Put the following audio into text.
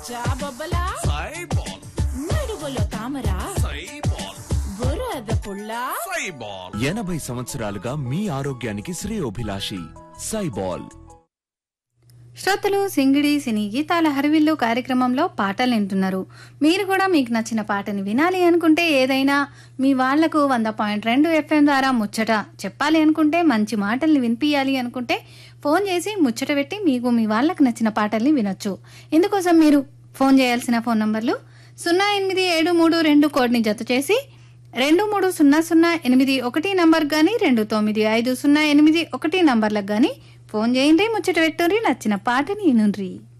జాబొబ్బలా సైబాల్ నడువులో తామరా సైబాల్ బురద పుల్లా సైబాల్ ఎనభై సంవత్సరాలుగా మీ ఆరోగ్యానికి శ్రేయోభిలాషి సైబాల్ శ్రోతలు సింగిడి సినీ గీతాల హరివిల్లు కార్యక్రమంలో పాటలు వింటున్నారు మీరు కూడా మీకు నచ్చిన పాటని వినాలి అనుకుంటే ఏదైనా మీ వాళ్లకు వంద పాయింట్ రెండు ఎఫ్ఎం ద్వారా ముచ్చట చెప్పాలి అనుకుంటే మంచి మాటల్ని వినిపించాలి అనుకుంటే ఫోన్ చేసి ముచ్చట పెట్టి మీకు మీ వాళ్ళకు నచ్చిన పాటల్ని వినొచ్చు ఇందుకోసం మీరు ఫోన్ చేయాల్సిన ఫోన్ నంబర్లు సున్నా ఎనిమిది ఏడు మూడు రెండు కోడ్ని జత చేసి రెండు మూడు సున్నా సున్నా ఎనిమిది ఒకటి నంబర్ కానీ రెండు తొమ్మిది ఐదు సున్నా ఎనిమిది ఒకటి నంబర్లకు కానీ ఫోన్ చేయండి ముచ్చట పెట్టుర్రి నచ్చిన పాటని వినుండ్రి